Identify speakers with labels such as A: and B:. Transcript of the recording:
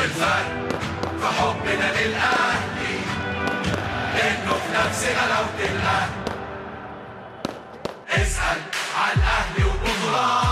A: الفرق في حبنا للأهلي إنه في نفس غلاوة الأهل اسأل على الأهلي وبطولات